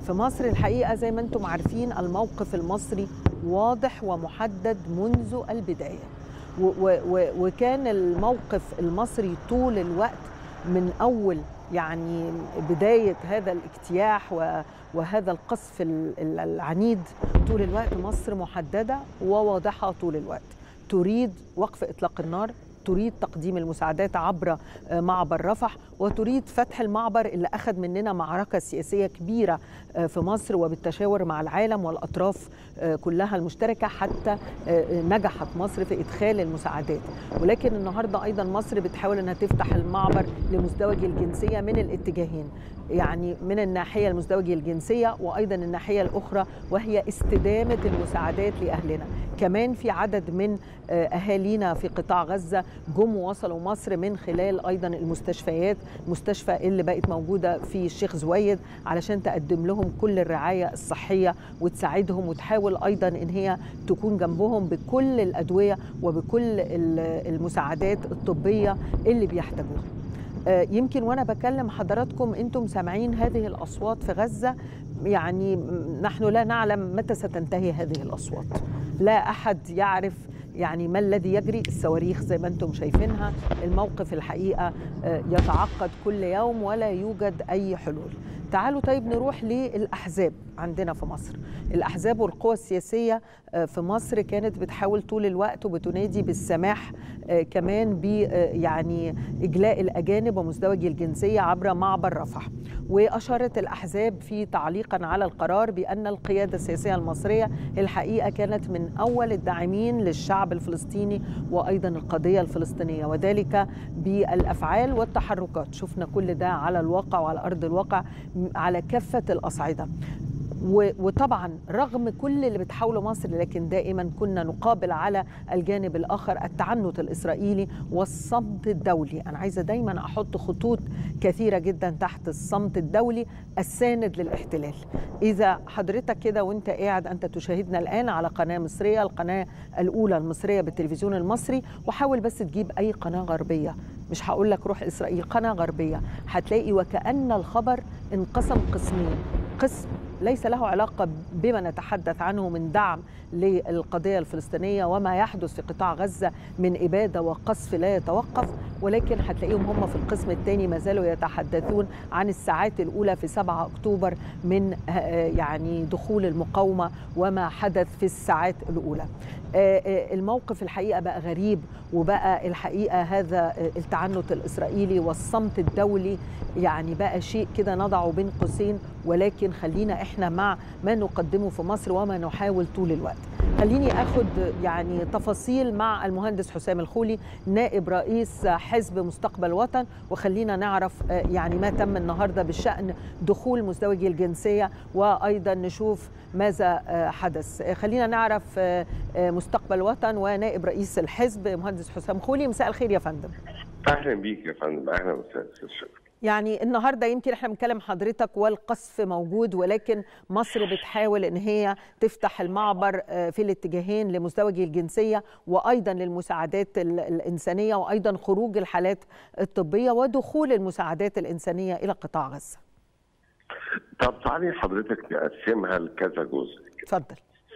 في مصر الحقيقة زي ما أنتم عارفين الموقف المصري واضح ومحدد منذ البداية وكان الموقف المصري طول الوقت من أول يعني بداية هذا الاجتياح وهذا القصف العنيد طول الوقت مصر محددة وواضحة طول الوقت تريد وقف إطلاق النار تريد تقديم المساعدات عبر معبر رفح وتريد فتح المعبر اللي أخذ مننا معركة سياسية كبيرة في مصر وبالتشاور مع العالم والأطراف كلها المشتركة حتى نجحت مصر في إدخال المساعدات ولكن النهاردة أيضا مصر بتحاول أنها تفتح المعبر لمزدوجي الجنسية من الاتجاهين يعني من الناحية المزدوجية الجنسية وأيضا الناحية الأخرى وهي استدامة المساعدات لأهلنا كمان في عدد من أهالينا في قطاع غزة جم ووصلوا مصر من خلال أيضا المستشفيات مستشفى اللي بقت موجودة في الشيخ زويد علشان تقدم لهم كل الرعاية الصحية وتساعدهم وتحاول أيضا إن هي تكون جنبهم بكل الأدوية وبكل المساعدات الطبية اللي بيحتاجوها يمكن وانا بكلم حضراتكم انتم سامعين هذه الاصوات في غزه يعني نحن لا نعلم متى ستنتهي هذه الاصوات لا احد يعرف يعني ما الذي يجري الصواريخ زي ما انتم شايفينها الموقف الحقيقه يتعقد كل يوم ولا يوجد اي حلول تعالوا طيب نروح للاحزاب عندنا في مصر الاحزاب والقوى السياسيه في مصر كانت بتحاول طول الوقت وبتنادي بالسماح كمان ب يعني اجلاء الاجانب ومزدوجي الجنسيه عبر معبر رفح واشارت الاحزاب في تعليقا على القرار بان القياده السياسيه المصريه الحقيقه كانت من اول الداعمين للشعب الفلسطيني وايضا القضيه الفلسطينيه وذلك بالافعال والتحركات شفنا كل ده على الواقع وعلى ارض الواقع على كافه الاصعده وطبعا رغم كل اللي بتحاوله مصر لكن دائما كنا نقابل على الجانب الاخر التعنت الاسرائيلي والصمت الدولي انا عايزه دايما احط خطوط كثيره جدا تحت الصمت الدولي الساند للاحتلال اذا حضرتك كده وانت قاعد انت تشاهدنا الان على قناه مصريه القناه الاولى المصريه بالتلفزيون المصري وحاول بس تجيب اي قناه غربيه مش هقول لك روح اسرائيل قناه غربيه هتلاقي وكان الخبر انقسم قسمين قسم ليس له علاقة بما نتحدث عنه من دعم للقضية الفلسطينية وما يحدث في قطاع غزة من إبادة وقصف لا يتوقف ولكن هتلاقيهم هم في القسم الثاني ما زالوا يتحدثون عن الساعات الأولى في 7 أكتوبر من يعني دخول المقاومة وما حدث في الساعات الأولى الموقف الحقيقة بقى غريب وبقى الحقيقة هذا التعنت الإسرائيلي والصمت الدولي يعني بقى شيء كده نضعه بين قوسين ولكن خلينا احنا مع ما نقدمه في مصر وما نحاول طول الوقت خليني اخد يعني تفاصيل مع المهندس حسام الخولي نائب رئيس حزب مستقبل وطن وخلينا نعرف يعني ما تم النهارده بشان دخول مزدوجي الجنسيه وايضا نشوف ماذا حدث خلينا نعرف مستقبل وطن ونائب رئيس الحزب مهندس حسام خولي مساء الخير يا فندم اهلا بيك يا فندم اهلا وسهلا يعني النهارده يمكن احنا بنكلم حضرتك والقصف موجود ولكن مصر بتحاول ان هي تفتح المعبر في الاتجاهين لمزدوجي الجنسيه وايضا للمساعدات الانسانيه وايضا خروج الحالات الطبيه ودخول المساعدات الانسانيه الى قطاع غزه. طب تعالي حضرتك نقسمها لكذا جزء. اتفضل.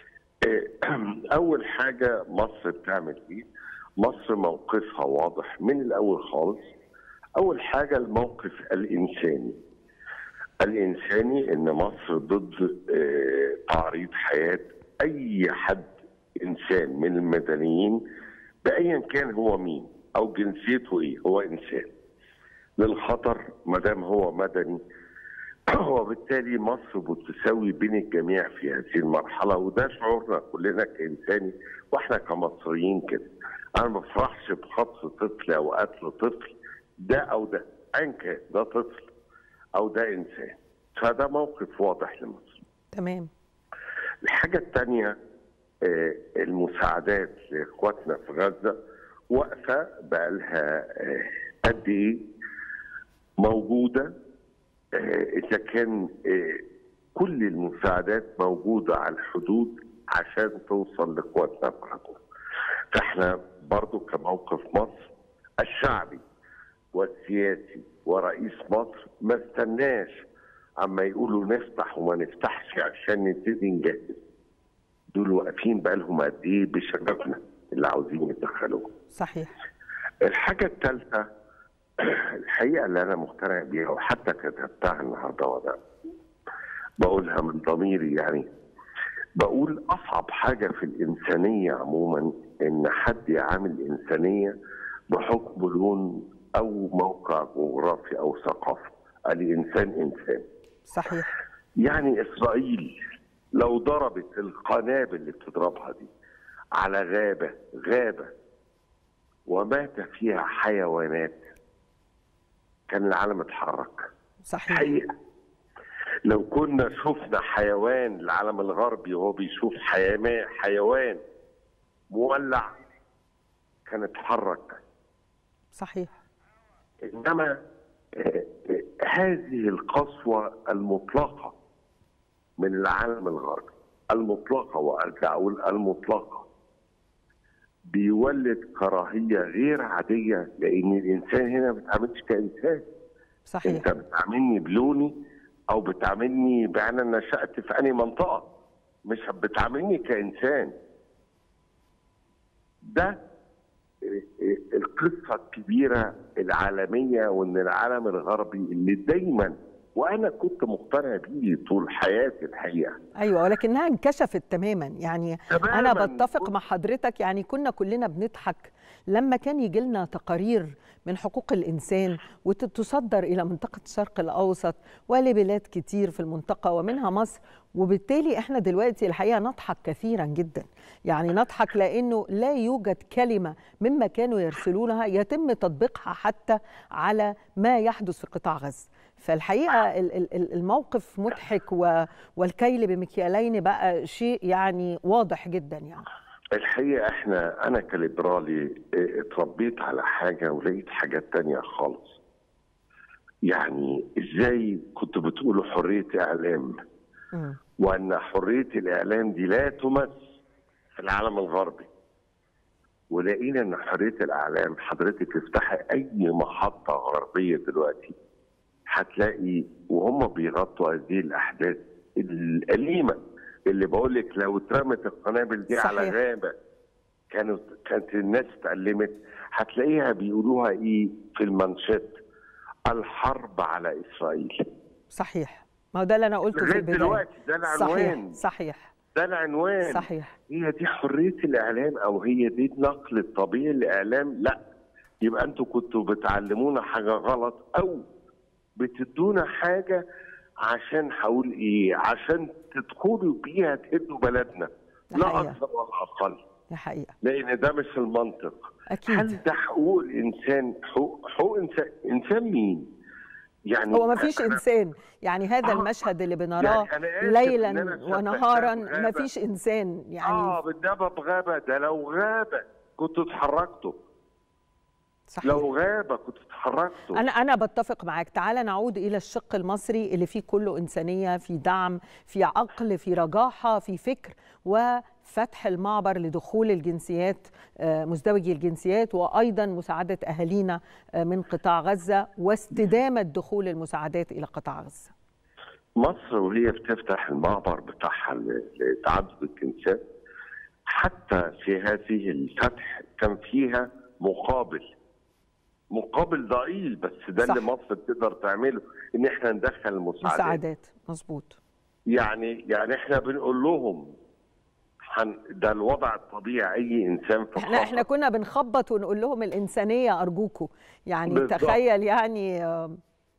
اول حاجه مصر بتعمل ايه؟ مصر موقفها واضح من الاول خالص أول حاجة الموقف الإنساني الإنساني إن مصر ضد تعريض حياة أي حد إنسان من المدنيين بأيا كان هو مين أو جنسيته إيه هو إنسان للخطر ما دام هو مدني وبالتالي مصر بتساوي بين الجميع في هذه المرحلة وده شعورنا كلنا كإنساني وإحنا كمصريين كده أنا ما بفرحش بخطف طفل أو قتل طفل ده او ده ايا كان ده طفل او ده انسان فده موقف واضح لمصر تمام الحاجه الثانيه المساعدات لاخواتنا في غزه واقفه بقى لها قد ايه موجوده اذا كان كل المساعدات موجوده على الحدود عشان توصل لاخواتنا في غزه فاحنا برضو كموقف مصر الشعبي والسياسي ورئيس مصر ما استناش اما يقولوا نفتح وما نفتحش عشان نبتدي نجهز دول واقفين بقى لهم قد ايه بشبابنا اللي عاوزين يدخلوه صحيح الحاجه الثالثه الحقيقه اللي انا مقتنع بيها وحتى كتبتها النهارده وانا بقولها من ضميري يعني بقول اصعب حاجه في الانسانيه عموما ان حد يعامل انسانيه بحكم لون او موقع جغرافي او ثقافه الانسان انسان صحيح يعني اسرائيل لو ضربت القنابل اللي بتضربها دي على غابه غابه ومات فيها حيوانات كان العالم اتحرك صحيح حقيقه لو كنا شفنا حيوان العالم الغربي وهو بيشوف حيوان حيوان مولع كان اتحرك صحيح انما آه، آه، هذه القسوه المطلقه من العالم الغربي المطلقه وارجع اقول المطلقه بيولد كراهيه غير عاديه لان الانسان هنا ما بيتعاملش كانسان صحيح انت بتعاملني بلوني او بتعاملني بانا نشات في انهي منطقه مش بتعاملني كانسان ده القصه الكبيره العالميه وان العالم الغربي اللي دايما وانا كنت مقتنع بيه طول حياتي الحقيقه ايوه ولكنها انكشفت تماما يعني تماماً. انا بتفق مع حضرتك يعني كنا كلنا بنضحك لما كان يجي لنا تقارير من حقوق الانسان وتصدر الى منطقه الشرق الاوسط ولبلاد كتير في المنطقه ومنها مصر وبالتالي احنا دلوقتي الحقيقه نضحك كثيرا جدا يعني نضحك لانه لا يوجد كلمه مما كانوا يرسلونها يتم تطبيقها حتى على ما يحدث في قطاع غزه فالحقيقه ال- ال- ال- الموقف مضحك و- والكيل بمكيالين بقى شيء يعني واضح جدا يعني الحقيقه احنا انا كليبرالي اه، اتربيت على حاجه ولقيت حاجات تانية خالص يعني ازاي كنت بتقولوا حريه اعلام مم. وان حريه الاعلام دي لا تمس في العالم الغربي ولقينا ان حريه الاعلام حضرتك افتحي اي محطه غربيه دلوقتي هتلاقي وهم بيغطوا هذه الاحداث الاليمه اللي بقول لك لو اترمت القنابل دي على صحيح. غابه كانت كانت الناس اتألمت هتلاقيها بيقولوها ايه في المانشيت الحرب على اسرائيل صحيح ما هو ده اللي انا قلته في لغايه البدايه دلوقتي ده العنوان صحيح صحيح ده العنوان صحيح هي دي حريه الاعلام او هي دي النقل الطبيعي للاعلام لا يبقى انتوا كنتوا بتعلمونا حاجه غلط او بتدونا حاجه عشان هقول ايه عشان تدخلوا بيها تهدوا بلدنا ده لا حقيقة. اكثر ولا اقل دي حقيقه لان ده مش المنطق اكيد هل ده حقوق الانسان حقوق حقوق انسان انسان مين يعني هو ما فيش أنا- انسان يعني هذا آه، المشهد اللي بنراه يعني أنا آسف إن أنا ليلا شبهتها ونهارا بغابة. ما فيش انسان يعني اه بالدبه بغابه ده لو غابه كنتوا اتحركتوا صحيح لو غابه كنتوا اتحركتوا انا انا بتفق معاك تعال نعود الى الشق المصري اللي فيه كله انسانيه في دعم في عقل في رجاحه في فكر وفتح المعبر لدخول الجنسيات آه، مزدوجي الجنسيات وايضا مساعده اهالينا آه، من قطاع غزه واستدامه دخول المساعدات الى قطاع غزه مصر وهي بتفتح المعبر بتاعها ل- لتعدد الجنسات حتى في هذه الفتح كان فيها مقابل مقابل ضئيل بس ده صح. اللي مصر تقدر تعمله ان احنا ندخل المساعدات مساعدات مظبوط يعني يعني احنا بنقول لهم حن ده الوضع الطبيعي اي انسان في احنا احنا خطر. كنا بنخبط ونقول لهم الانسانيه ارجوكم يعني بالظبط. تخيل يعني آه،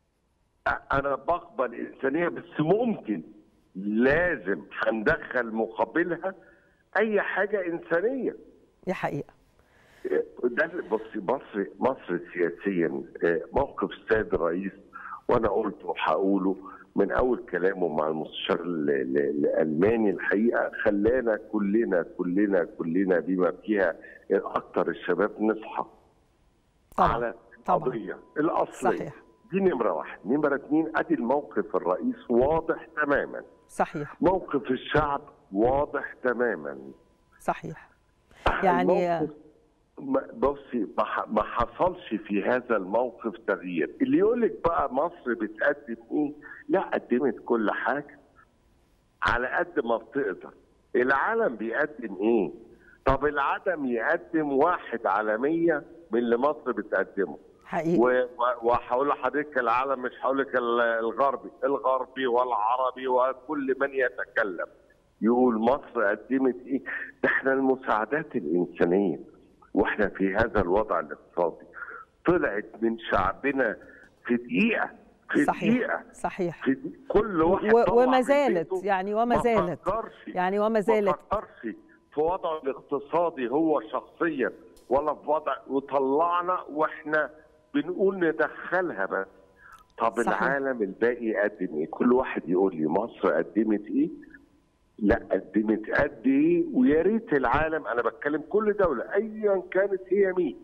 انا بقبل انسانيه بس ممكن لازم هندخل مقابلها اي حاجه انسانيه دي حقيقه ده اللي- بصي مصر مصر سياسيا آه، موقف السيد الرئيس وانا قلت وهقوله من اول كلامه مع المستشار ال- ال- الالماني الحقيقه خلانا كلنا كلنا كلنا بما فيها اكثر الشباب نصحى طبعا على طبعا القضيه الاصليه صحيح. دي نمره واحد نمره اثنين ادي الموقف الرئيس واضح تماما صحيح موقف الشعب واضح تماما صحيح يعني الموقف- ما- بصي ما ح- ما حصلش في هذا الموقف تغيير اللي يقول لك بقى مصر بتقدم ايه لا قدمت كل حاجه على قد ما بتقدر العالم بيقدم ايه طب العدم يقدم واحد على مية من اللي مصر بتقدمه حقيقي و- و- وهقول لحضرتك العالم مش هقول لك ال- الغربي الغربي والعربي وكل من يتكلم يقول مصر قدمت ايه ده احنا المساعدات الانسانيه واحنا في هذا الوضع الاقتصادي طلعت من شعبنا في دقيقه في صحيح دقيقه صحيح في دقيقة. كل واحد و- طلع وما من زالت بيته يعني وما ما زالت فكرش يعني وما ما زالت فكرش في وضعه الاقتصادي هو شخصيا ولا في وضع وطلعنا واحنا بنقول ندخلها بس طب صحيح. العالم الباقي يقدم ايه؟ كل واحد يقول لي مصر قدمت ايه؟ لا قدمت قد ايه ويا ريت العالم انا بتكلم كل دوله ايا كانت هي مين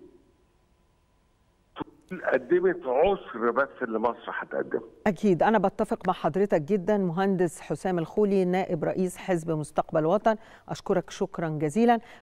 قدمت عشر بس اللي مصر هتقدمه أكيد أنا بتفق مع حضرتك جدا مهندس حسام الخولي نائب رئيس حزب مستقبل وطن أشكرك شكرا جزيلا